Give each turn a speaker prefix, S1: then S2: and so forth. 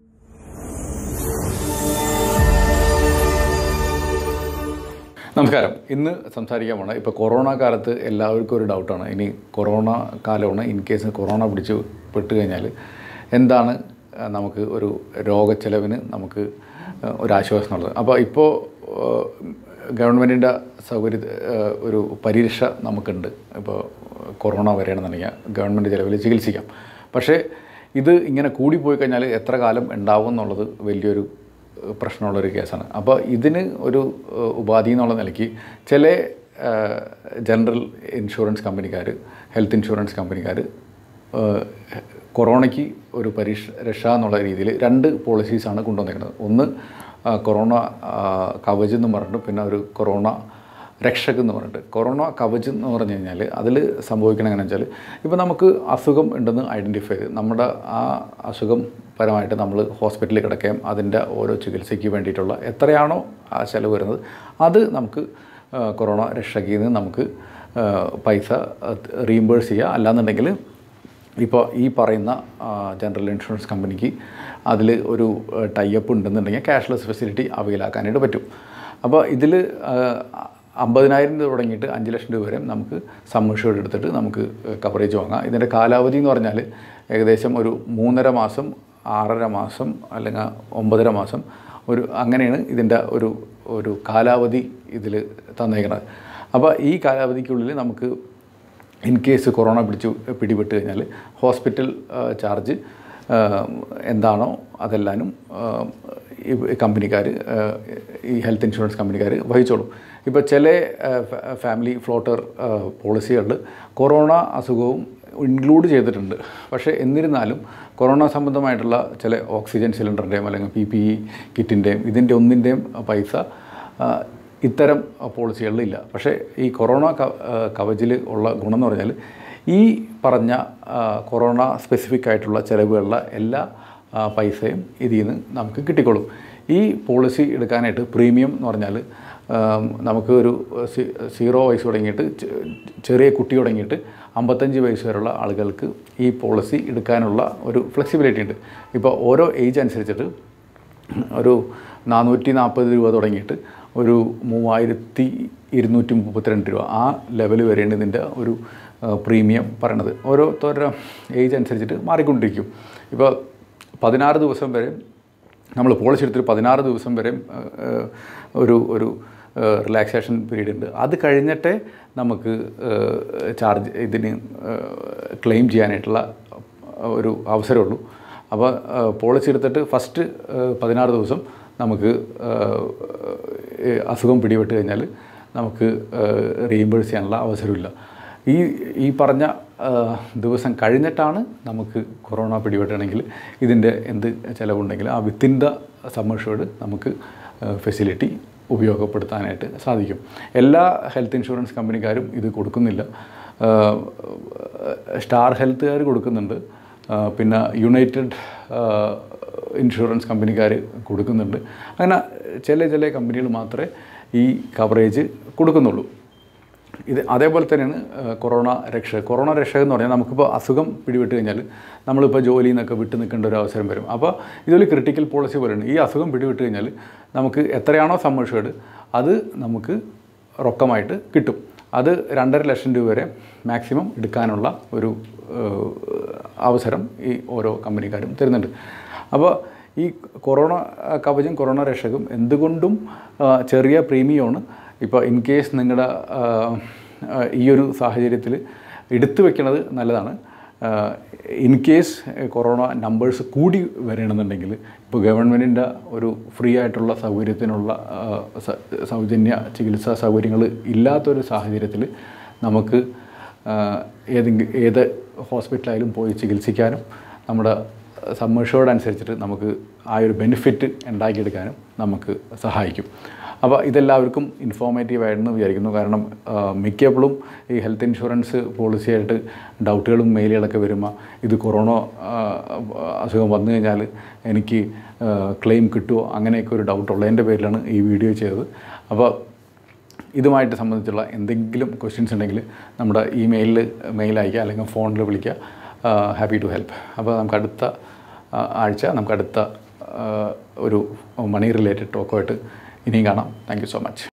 S1: നമസ്കാരം ഇന്ന് സംസാരിക്കാൻ പോണ ഇപ്പോൾ കൊറോണ കാലത്ത് എല്ലാവർക്കും ഒരു ഡൗട്ടാണ് ഇനി കൊറോണ കാലമാണ് ഇൻ കേസ് കൊറോണ പിടിച്ച് പെട്ട് കഴിഞ്ഞാൽ എന്താണ് ആ, നമുക്ക് ഒരു രോഗച്ചെലവിന് നമുക്ക് ആ, ഒരു ആശ്വാസം ഉള്ളത് അപ്പോൾ ഇപ്പോൾ ഗവൺമെൻറ്റിൻ്റെ സൗകര്യ ആ, ഒരു പരിരക്ഷ നമുക്കുണ്ട് ഇപ്പോൾ കൊറോണ വരികയാണെന്നുണ്ടെങ്കിൽ ഗവൺമെൻറ് ചിലവിൽ ചികിത്സിക്കാം പക്ഷേ ഇത് ഇങ്ങനെ കൂടിപ്പോയി കഴിഞ്ഞാൽ എത്ര കാലം ഉണ്ടാവും എന്നുള്ളത് വലിയൊരു പ്രശ്നമുള്ളൊരു കേസാണ് അപ്പോൾ ഇതിന് ഒരു ഏഹ്, ഉപാധി എന്നുള്ള നിലയ്ക്ക് ചില ഏഹ്, ജനറൽ ഇൻഷുറൻസ് കമ്പനിക്കാർ ഹെൽത്ത് ഇൻഷുറൻസ് കമ്പനിക്കാർ ഏഹ്, കൊറോണയ്ക്ക് ഒരു പരിഷ രക്ഷ എന്നുള്ള രീതിയിൽ രണ്ട് പോളിസീസാണ് കൊണ്ടുവന്നേക്കുന്നത് ഒന്ന് ആ, കൊറോണ ആ, കവച് എന്ന് പറഞ്ഞിട്ട് പിന്നെ ഒരു കൊറോണ രക്ഷക് എന്ന് പറഞ്ഞിട്ട് കൊറോണ കവച് എന്ന് പറഞ്ഞു കഴിഞ്ഞാൽ അതിൽ സംഭവിക്കണം എങ്ങനെയാണെന്ന് വെച്ചാൽ ഇപ്പോൾ നമുക്ക് അസുഖം ഉണ്ടെന്ന് ഐഡൻറ്റിഫൈ ചെയ്ത് നമ്മുടെ ആ അസുഖം പരമായിട്ട് നമ്മൾ ഹോസ്പിറ്റലിൽ കിടക്കുകയും അതിൻ്റെ ഓരോ ചികിത്സയ്ക്ക് വേണ്ടിയിട്ടുള്ള എത്രയാണോ ആ ചിലവ് വരുന്നത് അത് നമുക്ക് ആ, കൊറോണ രക്ഷകിൽ നിന്ന് നമുക്ക് ആ, പൈസ റീംബേഴ്സ് ചെയ്യുക അല്ലാന്നുണ്ടെങ്കിൽ ഇപ്പോൾ ഈ പറയുന്ന ആ, ജനറൽ ഇൻഷുറൻസ് കമ്പനിക്ക് അതിൽ ഒരു ടൈപ്പ് ഉണ്ടെന്നുണ്ടെങ്കിൽ ക്യാഷ്ലെസ് ഫെസിലിറ്റി അവൈലാക്കാനായിട്ട് പറ്റും അപ്പോൾ ഇതിൽ അമ്പതിനായിരം രൂപ തുടങ്ങിയിട്ട് അഞ്ച് ലക്ഷം രൂപ വരെ നമുക്ക് സമ്മർഷേഡ് എടുത്തിട്ട് നമുക്ക് കവറേജ് വാങ്ങാം ഇതിൻ്റെ കാലാവധി എന്ന് പറഞ്ഞാൽ ഏകദേശം ഒരു മൂന്നര മാസം ആറര മാസം അല്ലെങ്കിൽ ഒമ്പതര മാസം ഒരു അങ്ങനെയാണ് ഇതിൻ്റെ ഒരു ഒരു കാലാവധി ഇതിൽ തന്നേക്കുന്നത് അപ്പോൾ ഈ കാലാവധിക്കുള്ളിൽ നമുക്ക് ഇൻ കേസ് കൊറോണ പിടിച്ചു പിടിപെട്ട് കഴിഞ്ഞാൽ ഹോസ്പിറ്റൽ ചാർജ് എന്താണോ അതെല്ലാനും ആ, ഈ കമ്പനിക്കാർ ഈ ഹെൽത്ത് ഇൻഷുറൻസ് കമ്പനിക്കാർ വഹിച്ചോളും ഇപ്പോൾ ചില ആ, ഫ- ഫാമിലി ഫ്ലോട്ടർ പോളിസികളിൽ കൊറോണ അസുഖവും ഇൻക്ലൂഡ് ചെയ്തിട്ടുണ്ട് പക്ഷേ എന്നിരുന്നാലും കൊറോണ സംബന്ധമായിട്ടുള്ള ചില ഓക്സിജൻ സിലിണ്ടറിൻ്റെയും അല്ലെങ്കിൽ പി പി ഇ കിറ്റിൻ്റെയും ഇതിൻ്റെ ഒന്നിൻ്റെയും പൈസ ആ, ഇത്തരം പോളിസികളിലില്ല പക്ഷേ ഈ കൊറോണ കവചിൽ ഉള്ള ഗുണം എന്ന് പറഞ്ഞാൽ ഈ പറഞ്ഞ ആ, കൊറോണ സ്പെസിഫിക് ആയിട്ടുള്ള ചിലവുകളുടെ എല്ലാ ആ, പൈസയും ഇതിൽ നിന്ന് നമുക്ക് കിട്ടിക്കോളും ഈ പോളിസി എടുക്കാനായിട്ട് പ്രീമിയം എന്ന് പറഞ്ഞാൽ ആം, നമുക്ക് ഒരു സി- സീറോ വയസ്സ് തുടങ്ങിയിട്ട് ചെ- ചെറിയ കുട്ടി തുടങ്ങിയിട്ട് അമ്പത്തഞ്ച് വയസ്സ് വരെയുള്ള ആളുകൾക്ക് ഈ പോളിസി എടുക്കാനുള്ള ഒരു ഫ്ലെക്സിബിലിറ്റി ഉണ്ട് ഇപ്പോൾ ഓരോ ഏജ് അനുസരിച്ചിട്ട് ഒരു നാനൂറ്റി നാൽപ്പത് രൂപ തുടങ്ങിയിട്ട് ഒരു മൂവായിരത്തി ഇരുന്നൂറ്റി മുപ്പത്തിരണ്ട് രൂപ ആ ലെവൽ വരെയാണ് ഇതിൻ്റെ ഒരു ആ, പ്രീമിയം പറയണത് ഓരോരുത്തരുടെ ഏജ് അനുസരിച്ചിട്ട് മാറിക്കൊണ്ടിരിക്കും ഇപ്പോൾ പതിനാറ് ദിവസം വരെ നമ്മൾ പോളിസി എടുത്തിട്ട് പതിനാറ് ദിവസം വരെ ആ, ആ, ഒരു ഒരു റിലാക്സേഷൻ പീരീഡ് ഉണ്ട് അത് കഴിഞ്ഞിട്ടേ നമുക്ക് ചാർജ് ഇതിന് ക്ലെയിം ചെയ്യാനായിട്ടുള്ള ഒരു അവസരമുള്ളൂ അപ്പോൾ പോളിസി എടുത്തിട്ട് ഫസ്റ്റ് പതിനാറ് ദിവസം നമുക്ക് ഏ, അസുഖം പിടിപെട്ട് കഴിഞ്ഞാൽ നമുക്ക് റീഇംബേഴ്സ് ചെയ്യാനുള്ള അവസരമില്ല ഈ ഈ പറഞ്ഞ ആ, ദിവസം കഴിഞ്ഞിട്ടാണ് നമുക്ക് കൊറോണ പിടിപെട്ടണമെങ്കിൽ ഇതിൻ്റെ എന്ത് ചിലവുണ്ടെങ്കിൽ ആ വിത്തിൻ ദ സമ്മർഷേഡ് നമുക്ക് ഫെസിലിറ്റി ഉപയോഗപ്പെടുത്താനായിട്ട് സാധിക്കും എല്ലാ ഹെൽത്ത് ഇൻഷുറൻസ് കമ്പനിക്കാരും ഇത് കൊടുക്കുന്നില്ല ആ, സ്റ്റാർ ഹെൽത്തുകാർ കൊടുക്കുന്നുണ്ട് ആ, പിന്നെ യുണൈറ്റഡ് ആ, ഇൻഷുറൻസ് കമ്പനിക്കാർ കൊടുക്കുന്നുണ്ട് അങ്ങനെ ചില ചില കമ്പനികൾ മാത്രമേ ഈ കവറേജ് കൊടുക്കുന്നുള്ളൂ ഇത് അതേപോലെ തന്നെയാണ് ആ, കൊറോണ രക്ഷ കൊറോണ രക്ഷ എന്ന് പറഞ്ഞാൽ നമുക്കിപ്പോൾ അസുഖം പിടിപെട്ട് കഴിഞ്ഞാൽ നമ്മളിപ്പോൾ ജോലിയിൽ നിന്നൊക്കെ വിട്ട് നിൽക്കേണ്ട ഒരു അവസരം വരും അപ്പോൾ ഇതൊരു ക്രിട്ടിക്കൽ പോളിസി പോലെയാണ് ഈ അസുഖം പിടിപെട്ട് കഴിഞ്ഞാൽ നമുക്ക് എത്രയാണോ സമ്മർഷേഡ് അത് നമുക്ക് റൊക്കമായിട്ട് കിട്ടും അത് രണ്ടര ലക്ഷം രൂപ വരെ മാക്സിമം എടുക്കാനുള്ള ഒരു ഏഹ്, അവസരം ഈ ഓരോ കമ്പനിക്കാരും തരുന്നുണ്ട് അപ്പോൾ ഈ കൊറോണ കവചം കൊറോണ രക്ഷകും എന്തുകൊണ്ടും ആ, ചെറിയ പ്രീമിയമാണ് ഇപ്പോൾ ഇൻ കേസ് നിങ്ങളുടെ ഈ ഒരു സാഹചര്യത്തിൽ എടുത്തു വെക്കുന്നത് നല്ലതാണ് ഇൻ കേസ് കൊറോണ നമ്പേഴ്സ് കൂടി വരണമെന്നുണ്ടെങ്കിൽ ഇപ്പോൾ ഗവൺമെൻറ്റിൻ്റെ ഒരു ഫ്രീ ആയിട്ടുള്ള സൗകര്യത്തിനുള്ള ആ, സ- സൗജന്യ ചികിത്സാ സൗകര്യങ്ങൾ ഇല്ലാത്തൊരു സാഹചര്യത്തിൽ നമുക്ക് ഏതെങ്കിലും ഏത് ഹോസ്പിറ്റലായാലും പോയി ചികിത്സിക്കാനും നമ്മുടെ സമ്മർഷോട് അനുസരിച്ചിട്ട് നമുക്ക് ആ ഒരു ബെനിഫിറ്റ് ഉണ്ടാക്കിയെടുക്കാനും നമുക്ക് സഹായിക്കും അപ്പോൾ ഇതെല്ലാവർക്കും ഇൻഫോർമേറ്റീവ് ആയിരുന്നു വിചാരിക്കുന്നു കാരണം ആ, മിക്കപ്പോഴും ഈ ഹെൽത്ത് ഇൻഷുറൻസ് പോളിസിയായിട്ട് ഡൗട്ടുകളും മെയിലുകളൊക്കെ വരുമ്പോൾ ഇത് കൊറോണ ആ, അസുഖം വന്നു കഴിഞ്ഞാൽ എനിക്ക് ക്ലെയിം കിട്ടുമോ അങ്ങനെയൊക്കെ ഒരു ഡൗട്ട് ഉള്ളതിൻ്റെ പേരിലാണ് ഈ വീഡിയോ ചെയ്തത് അപ്പോൾ ഇതുമായിട്ട് സംബന്ധിച്ചുള്ള എന്തെങ്കിലും ക്വസ്റ്റ്യൻസ് ഉണ്ടെങ്കിൽ നമ്മുടെ ഇമെയിലിൽ മെയിൽ അയക്കുക അല്ലെങ്കിൽ ഫോണിൽ വിളിക്കുക ഹാപ്പി ടു ഹെൽപ്പ് അപ്പോൾ നമുക്ക് അടുത്ത ആ, ആഴ്ച നമുക്ക് അടുത്ത ഒരു മണി റിലേറ്റഡ് ടോക്കുമായിട്ട് ഇനിയും കാണാം താങ്ക് യു സോ മച്ച്